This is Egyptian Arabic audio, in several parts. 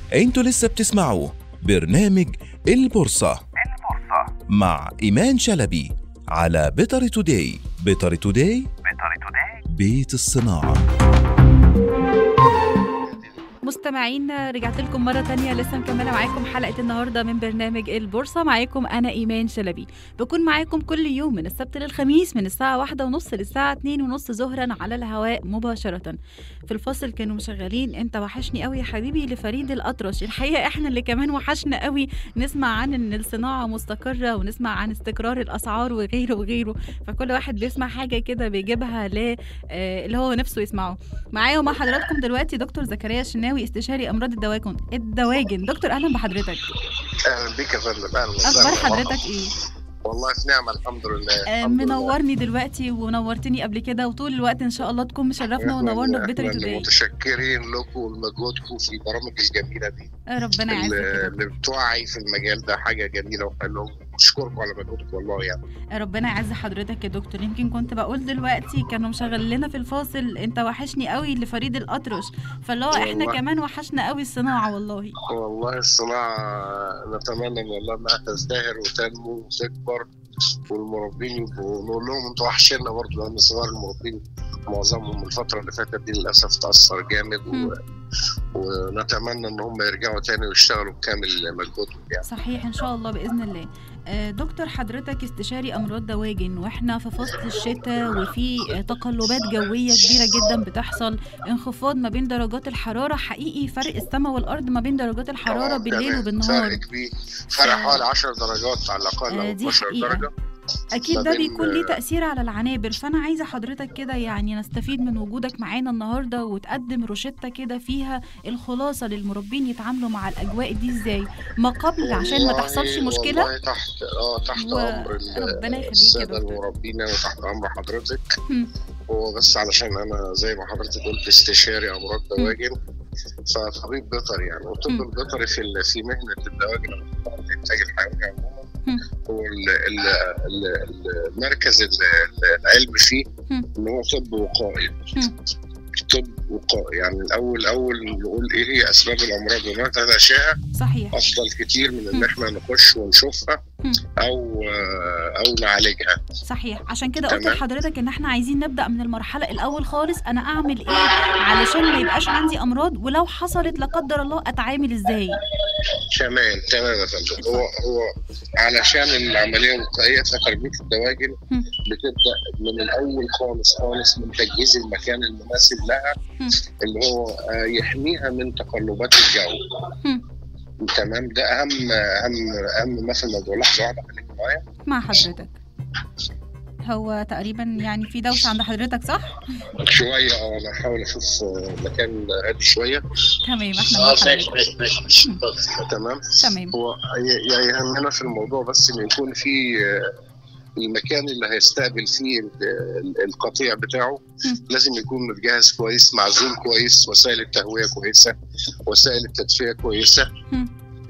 انتوا لسه بتسمعوا برنامج البورصة مع إيمان شلبي على بيطري توداي بيطري توداي بيت الصناعة مستمعين رجعت لكم مرة تانية لسه مكملة معاكم حلقة النهاردة من برنامج البورصة معاكم أنا إيمان شلبي بكون معاكم كل يوم من السبت للخميس من الساعة واحدة ونص للساعة اتنين ونص ظهرا على الهواء مباشرة في الفاصل كانوا مشغلين انت وحشني قوي يا حبيبي لفريد الأطرش الحقيقة احنا اللي كمان وحشنا قوي نسمع عن ان الصناعة مستقرة ونسمع عن استقرار الأسعار وغيره وغيره فكل واحد بيسمع حاجة كده بيجيبها ل آه، اللي هو نفسه يسمعه معايا ومع حضراتكم دلوقتي دكتور زكريا الشناوي استشاري امراض الدواجن الدواجن دكتور اهلا بحضرتك اهلا بك يا فندم اهلا وسهلا اخبار حضرتك ايه والله في نعمه الحمد لله آه، الحمد لله. منورني دلوقتي ونورتني قبل كده وطول الوقت ان شاء الله تكون مشرفنا إحنا- ونورنا في بيتري إحنا توداي متشكرين لكم ولمجهودكم في البرامج الجميله دي آه، ربنا يعزك اللي يا دكتور اللي بتوعي في المجال ده حاجه جميله وحلوه بشكركم على مجهودكم والله يعني آه، ربنا يعز حضرتك يا دكتور يمكن كنت بقول دلوقتي كانوا مشغل لنا في الفاصل انت وحشني قوي لفريد الاطرش فاللي هو احنا والله. كمان وحشنا قوي الصناعه والله والله الصناعه نتمنى ان والله انها تزدهر وتنمو وتكبر والمربين يبقوا نقول لهم انتوا وحشنا برضه لان صغار المربين معظمهم الفتره اللي فاتت دي للاسف تاثر جامد مم. و... ونتمنى ان هم يرجعوا تاني ويشتغلوا بكامل مجهودهم يعني صحيح ان شاء الله باذن الله آه، دكتور حضرتك استشاري امراض دواجن واحنا في فصل الشتاء وفي آه، تقلبات جويه كبيره جدا بتحصل انخفاض ما بين درجات الحراره حقيقي فرق السماء والارض ما بين درجات الحراره طبعاً بالليل تمام. وبالنهار فرق كبير فرق آه. حوالي 10 درجات على الاقل آه، او دي 12 حقيقة. درجه اكيد ما ده بين- بيكون ليه تاثير على العنابر فانا عايزه حضرتك كده يعني نستفيد من وجودك معانا النهارده وتقدم روشته كده فيها الخلاصه للمربين يتعاملوا مع الاجواء دي ازاي ما قبل عشان ما والله- تحصلش مشكله والله تحت اه تحت و- امر ال- ربنا يخليك يا الساده دكتور. المربين وتحت امر حضرتك هم. هو بس علشان انا زي ما حضرتك قلت استشاري امراض دواجن فطبيب بيطري يعني والطب مم. البيطري في ال- في مهنه الدواجن او الانتاج الحيواني عموما مم. هو ال- ال- ال- المركز ال- ال- العلمي فيه مم. ان هو طب وقائي مم. طب وقائي يعني الاول اول نقول ايه هي اسباب الامراض وما تتلاشاها صحيح افضل كتير من ان مم. احنا نخش ونشوفها مم. او او نعالجها صحيح عشان كده قلت تمام. لحضرتك ان احنا عايزين نبدا من المرحله الاول خالص انا اعمل ايه علشان ما يبقاش عندي امراض ولو حصلت لا قدر الله اتعامل ازاي تمام تمام يا فندم هو هو علشان العمليه الوقائيه في تربيه الدواجن مم. بتبدا من الاول خالص خالص من تجهيز المكان المناسب لها مم. اللي هو آه، يحميها من تقلبات الجو مم. تمام ده اهم اهم اهم ما في الموضوع لحظه واحده خليك معايا مع حضرتك هو تقريبا يعني في دوشه عند حضرتك صح شويه اه انا هحاول اشوف آه، مكان هادي شويه تمام احنا مع اه ماشي حضرتك ماشي ماشي ماشي اتفضل. تمام تمام هو ي- ي- يهمنا في الموضوع بس ان يكون في آه، المكان اللي هيستقبل فيه ال- ال- القطيع بتاعه مم. لازم يكون متجهز كويس معزول كويس وسائل التهويه كويسه وسائل التدفئه كويسه مم.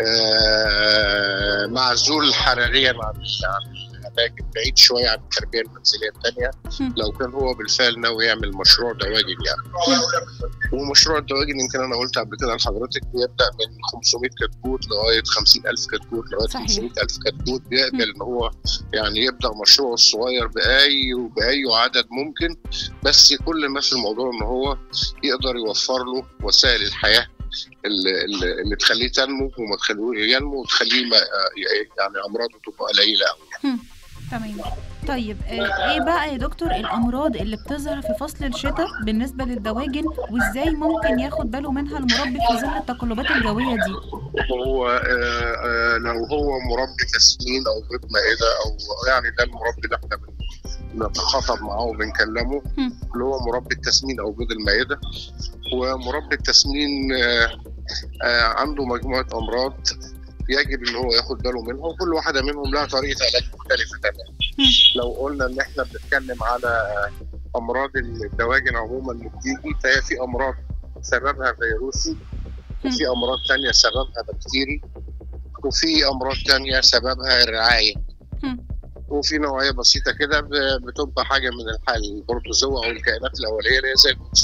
آه، معزول حراريا عن عن الاماكن بعيد شويه عن التربيه المنزليه الثانيه مم. لو كان هو بالفعل ناوي يعمل مشروع دواجن يعني ومشروع الدواجن يمكن انا قلت قبل كده لحضرتك بيبدا من 500 كتكوت لغايه 50000 كتكوت لغايه صحيح. 500000 كتكوت بيقبل ان هو يعني يبدا مشروعه الصغير باي باي عدد ممكن بس كل ما في الموضوع ان هو يقدر يوفر له وسائل الحياه اللي, اللي اللي تخليه تنمو وما تخليه ينمو وتخليه ما يعني امراضه تبقى قليله قوي تمام طيب آه، ايه بقى يا دكتور الامراض اللي بتظهر في فصل الشتاء بالنسبه للدواجن وازاي ممكن ياخد باله منها المربي في ظل التقلبات الجويه دي هو آه، آه، لو هو مربي تسمين او بيض مائده او يعني ده المربي اللي احنا بن- بنتخاطب معاه وبنكلمه مم. اللي هو مربي التسمين او بيض المائده ومربي التسمين آه، آه، عنده مجموعه امراض يجب ان هو ياخد باله منها وكل واحده منهم لها طريقه علاج مختلفه تماما مم. لو قلنا ان احنا بنتكلم على امراض الدواجن عموما اللي بتيجي فهي في امراض سببها فيروسي وفي امراض تانية سببها بكتيري وفي امراض تانية سببها الرعايه مم. وفي نوعيه بسيطه كده ب- بتبقى حاجه من الحل البروتوزوا او الكائنات الاوليه اللي هي زي البكتيريا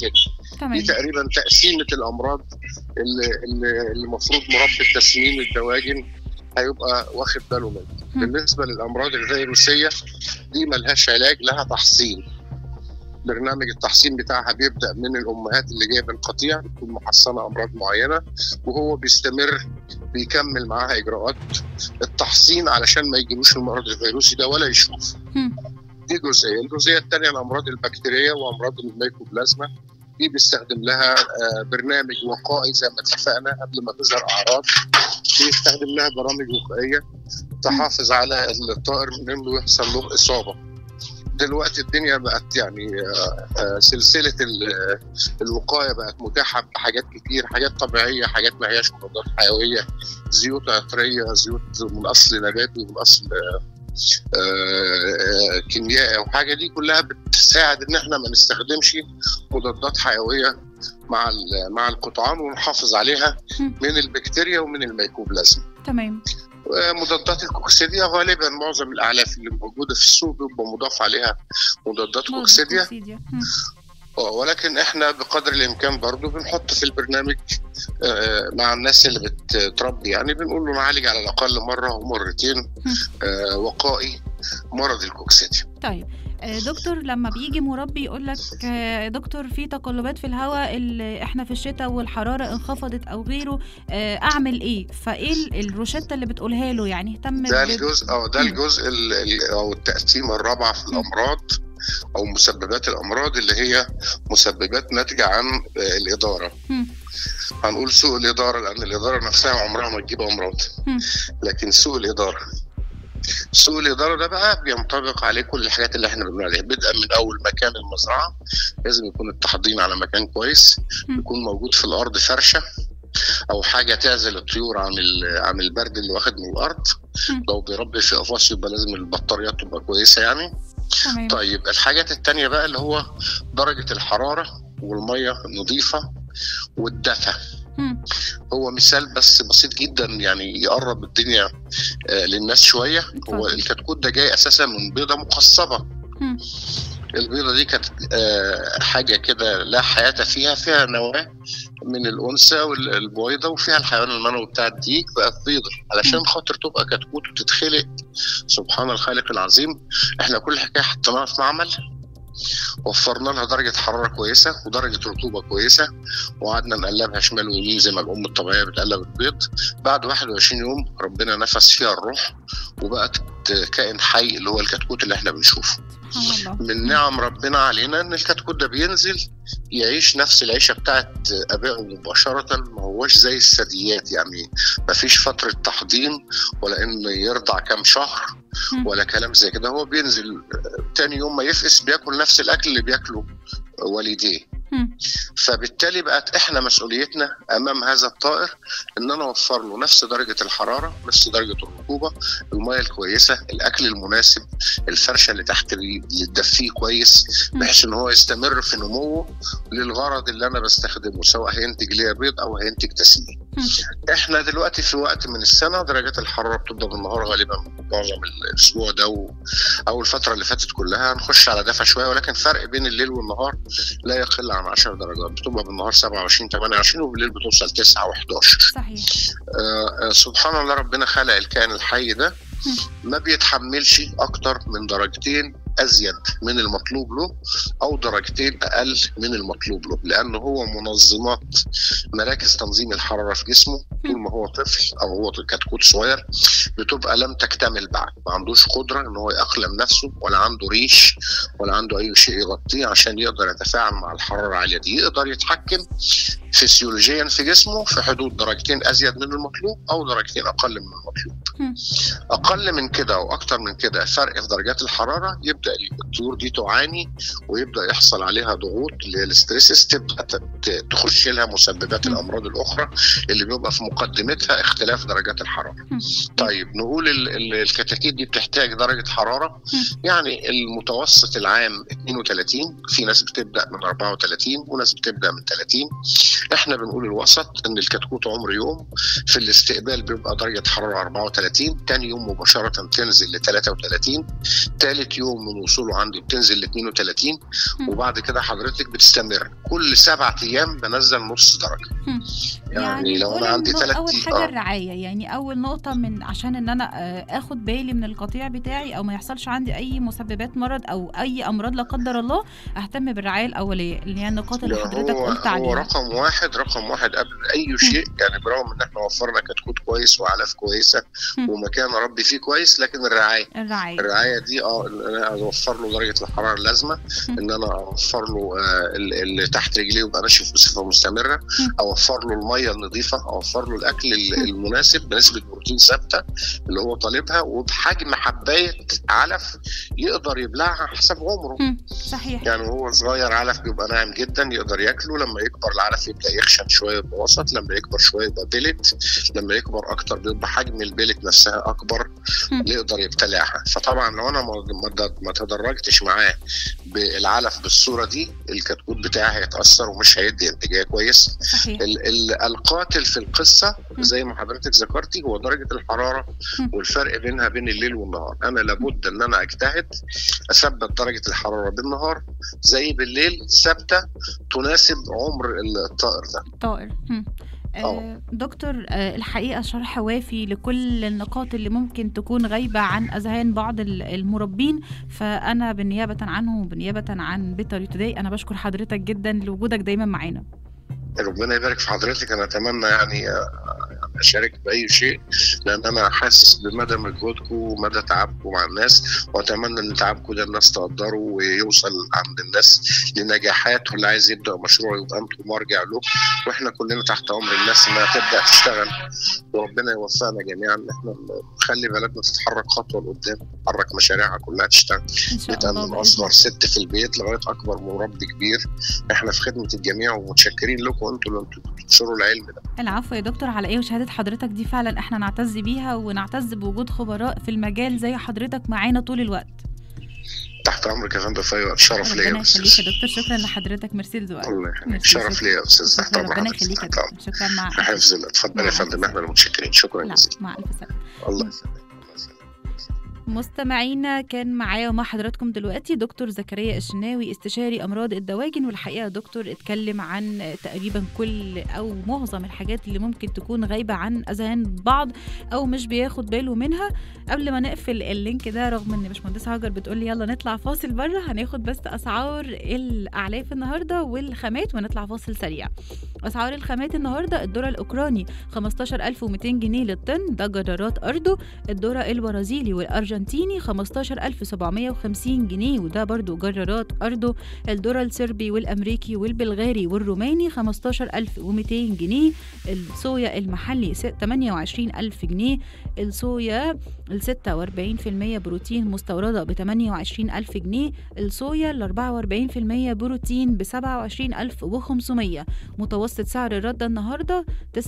تمام دي تقريبا تقسيمه الامراض اللي اللي اللي المفروض مربي التسمين الدواجن هيبقى واخد باله منها مم. بالنسبه للامراض الفيروسيه دي ملهاش علاج لها تحصين برنامج التحصين بتاعها بيبدا من الامهات اللي جايبه القطيع بتكون محصنه امراض معينه وهو بيستمر بيكمل معاها اجراءات التحصين علشان ما يجيلوش المرض الفيروسي ده ولا يشوف مم. دي جزئيه الجزئيه الثانيه الامراض البكتيريه وامراض الميكوبلازما دي بيستخدم لها آه، برنامج وقائي زي ما اتفقنا قبل ما تظهر اعراض بيستخدم لها برامج وقائيه تحافظ على الطائر من انه يحصل له اصابه دلوقتي الدنيا بقت يعني آه، آه، سلسله ال- الوقايه بقت متاحه بحاجات كتير حاجات طبيعيه حاجات ما هياش مضادات حيويه زيوت عطريه زيوت من اصل نباتي من اصل آه، آه، كيميائي او حاجه دي كلها بتساعد ان احنا ما نستخدمش مضادات حيويه مع ال- مع القطعان ونحافظ عليها مم. من البكتيريا ومن الميكوبلازما تمام مضادات الكوكسيديا غالبا معظم الاعلاف اللي موجوده في السوق بيبقى مضاف عليها مضادات كوكسيديا كوكسيديا مم. آه، ولكن احنا بقدر الامكان برضو بنحط في البرنامج آه، مع الناس اللي بتربي يعني بنقول له نعالج على الاقل مره او مرتين آه، وقائي مرض الكوكسيديا طيب آه، دكتور لما بيجي مربي يقول لك آه، دكتور في تقلبات في الهواء اللي احنا في الشتاء والحراره انخفضت او غيره آه، اعمل ايه فايه ال- الروشته اللي بتقولها له يعني اهتم ده ب- الجزء اه ده مم. الجزء ال- ال- او التقسيمه الرابعه في الامراض او مسببات الامراض اللي هي مسببات ناتجه عن آه، الاداره مم. هنقول سوء الاداره لان الاداره نفسها عمرها ما تجيب امراض مم. لكن سوء الاداره سوء الاداره ده بقى بينطبق عليه كل الحاجات اللي احنا بنقول عليها بدءا من اول مكان المزرعه لازم يكون التحضير على مكان كويس مم. يكون موجود في الارض فرشه او حاجه تعزل الطيور عن ال- عن البرد اللي واخد من الارض مم. لو بيربي في قفص يبقى لازم البطاريات تبقى كويسه يعني تمام طيب الحاجات التانية بقى اللي هو درجه الحراره والميه نظيفه والدفى مم. هو مثال بس بسيط جدا يعني يقرب الدنيا آه، للناس شويه هو اتفضل. الكتكوت ده جاي اساسا من بيضه مقصبه مم. البيضه دي كانت آه، حاجه كده لا حياه فيها فيها نواه من الانثى والبويضه وفيها الحيوان المنوي بتاع الديك بقت بيضه علشان مم. خاطر تبقى كتكوت وتتخلق سبحان الخالق العظيم احنا كل حكايه حطيناها في معمل وفرنا لها درجه حراره كويسه ودرجه رطوبه كويسه وقعدنا نقلبها شمال ويمين زي ما الام الطبيعيه بتقلب البيض بعد 21 يوم ربنا نفس فيها الروح وبقت كائن حي اللي هو الكتكوت اللي احنا بنشوفه سبحان الله من نعم ربنا علينا ان الكتكوت ده بينزل يعيش نفس العيشه بتاعت ابائه مباشره ما هوش زي الثدييات يعني ما فيش فتره تحضير ولا ان يرضع كام شهر مم. ولا كلام زي كده هو بينزل آه، تاني يوم ما يفقس بياكل نفس الاكل اللي بياكله والديه مم. فبالتالي بقت احنا مسؤوليتنا امام هذا الطائر ان انا اوفر له نفس درجه الحراره نفس درجه الرطوبه الميه الكويسه الاكل المناسب الفرشه اللي تحت اللي تدفيه كويس مم. بحيث ان هو يستمر في نموه للغرض اللي انا بستخدمه سواء هينتج ليا بيض او هينتج تسمين مم. احنا دلوقتي في وقت من السنه درجات الحراره بتبدا بالنهار غالبا معظم الاسبوع ده و... او الفتره اللي فاتت كلها هنخش على دفع شويه ولكن فرق بين الليل والنهار لا يقل عن 10 درجات بتبقى بالنهار 27 28 وبالليل بتوصل 9 و11 صحيح آه آه سبحان الله ربنا خلق الكائن الحي ده ما بيتحملش اكتر من درجتين ازيد من المطلوب له او درجتين اقل من المطلوب له لانه هو منظمات مراكز تنظيم الحراره في جسمه طول ما هو طفل او هو كتكوت صغير بتبقى لم تكتمل بعد ما عندوش قدره ان هو يأقلم نفسه ولا عنده ريش ولا عنده اي شيء يغطيه عشان يقدر يتفاعل مع الحراره العاليه دي يقدر يتحكم فسيولوجيا في جسمه في حدود درجتين ازيد من المطلوب او درجتين اقل من المطلوب مم. اقل من كده او اكتر من كده فرق في درجات الحراره يبدا الطيور دي تعاني ويبدا يحصل عليها ضغوط اللي هي الاستريسس تبدا ت- ت- تخش لها مسببات مم. الامراض الاخرى اللي بيبقى في مقدمتها اختلاف درجات الحراره. مم. طيب نقول ال- ال- الكتاكيت دي بتحتاج درجه حراره يعني المتوسط العام 32 في ناس بتبدا من 34 وناس بتبدا من 30 احنا بنقول الوسط ان الكتكوت عمر يوم في الاستقبال بيبقى درجه حراره 34 تاني يوم مباشره تنزل ل 33 ثالث يوم من وصوله عند عندي بتنزل ل 32 مم. وبعد كده حضرتك بتستمر كل سبعة ايام بنزل نص درجه مم. يعني لو قولي انا عندي النق- ثلاث اول حاجه الرعايه يعني اول نقطه من عشان ان انا آه، اخد بالي من القطيع بتاعي او ما يحصلش عندي اي مسببات مرض او اي امراض لا قدر الله اهتم بالرعايه الاوليه اللي هي النقاط اللي لا، حضرتك هو قلت هو عليها رقم واحد رقم واحد قبل اي شيء يعني برغم ان احنا وفرنا كتكوت كويس وعلف كويسه مم. ومكان اربي فيه كويس لكن الرعايه الرعايه الرعايه دي اه ان انا اوفر له درجه الحراره اللازمه مم. ان انا اوفر له آه ال- اللي تحت رجليه يبقى ناشف بصفه مستمره اوفر له الميه النظيفه اوفر له الاكل ال- مم. المناسب بنسبه بروتين ثابته اللي هو طالبها وبحجم حبايه علف يقدر يبلعها حسب عمره مم. صحيح يعني وهو صغير علف بيبقى ناعم جدا يقدر ياكله لما يكبر العلف يبدا يخشن شويه يبقى وسط لما يكبر شويه يبقى بلت لما يكبر اكتر بيبقى حجم البلت نفسها اكبر مم. يقدر يبتلعها فطبعا لو انا ما ما- ما تدرجتش معاه بالعلف بالصوره دي الكتكوت بتاعي هيتاثر ومش هيدي انتاجيه كويس صحيح ال- ال- القاتل في القصه مم. زي ما حضرتك ذكرتي هو درجه الحراره مم. والفرق بينها بين الليل والنهار انا لابد ان انا اجتهد اثبت درجه الحراره بالنهار زي بالليل ثابته تناسب عمر الطائر ده طائر مم. آه آه. دكتور آه الحقيقة شرح وافي لكل النقاط اللي ممكن تكون غايبة عن أذهان بعض ال- المربين فأنا بالنيابة عنه وبالنيابة عن بيتر توداي أنا بشكر حضرتك جدا لوجودك دايما معانا ربنا يبارك في حضرتك انا اتمنى يعني آه، يعني اشارك باي شيء لان انا حاسس بمدى مجهودكم ومدى تعبكم مع الناس واتمنى ان تعبكم ده الناس تقدره ويوصل عند الناس لنجاحات واللي عايز يبدا مشروع يبقى انتم مرجع له واحنا كلنا تحت امر الناس انها تبدا تشتغل وربنا يوفقنا جميعا ان احنا نخلي بلدنا تتحرك خطوه لقدام تحرك مشاريعها كلها تشتغل إن شاء بدءا الله من بإذن اصغر ست في البيت لغايه اكبر مربي كبير احنا في خدمه الجميع ومتشكرين لكم انتوا اللي انتوا بتنشروا العلم ده العفو يا دكتور على ايه وشهاده حضرتك دي فعلا احنا نعتز بيها ونعتز بوجود خبراء في المجال زي حضرتك معانا طول الوقت تحت امرك يا فندم في اي وقت شرف ليا ربنا يا يخليك استاذ يا دكتور شكرا لحضرتك ميرسي لذوقك الله يخليك ميرسي، شرف شكرا. ليا يا استاذ تحت شكرا امر ربنا حضرتك يخليك يا تحت امر دكتور شكرا مع في حفظ الله اتفضل يا مع فندم ألف احنا اللي متشكرين شكرا لا جزيلا مع الف سلامه الله يسلمك الله يسلمك مستمعينا كان معايا ومع حضراتكم دلوقتي دكتور زكريا الشناوي استشاري امراض الدواجن والحقيقه دكتور اتكلم عن تقريبا كل او معظم الحاجات اللي ممكن تكون غايبه عن اذهان بعض او مش بياخد باله منها قبل ما نقفل اللينك ده رغم ان باشمهندسه هاجر بتقول لي يلا نطلع فاصل بره هناخد بس اسعار الاعلاف النهارده والخامات ونطلع فاصل سريع اسعار الخامات النهارده الذره الاوكراني 15200 جنيه للطن ده جرارات ارضه الذره البرازيلي والارجنتيني 15750 جنيه وده برضو جرارات ارضه الذره الصربي والامريكي والبلغاري والروماني 15200 جنيه الصويا المحلي س- 28000 جنيه الصويا ال 46% بروتين مستورده ب 28000 جنيه الصويا ال 44% بروتين ب 27500 متوسط سعر الردة النهارده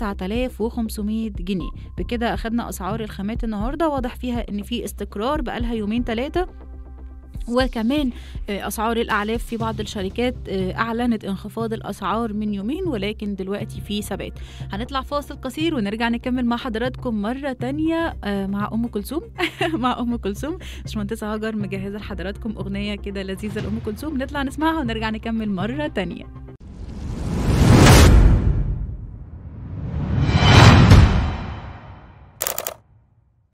9500 جنيه بكده اخدنا اسعار الخامات النهارده واضح فيها ان في استقرار بقالها يومين ثلاثه وكمان آه، اسعار الاعلاف في بعض الشركات آه، اعلنت انخفاض الاسعار من يومين ولكن دلوقتي في ثبات هنطلع فاصل قصير ونرجع نكمل مع حضراتكم مره تانية آه، مع ام كلثوم مع ام كلثوم باشمهندسه هاجر مجهزه لحضراتكم اغنيه كده لذيذه لام كلثوم نطلع نسمعها ونرجع نكمل مره تانية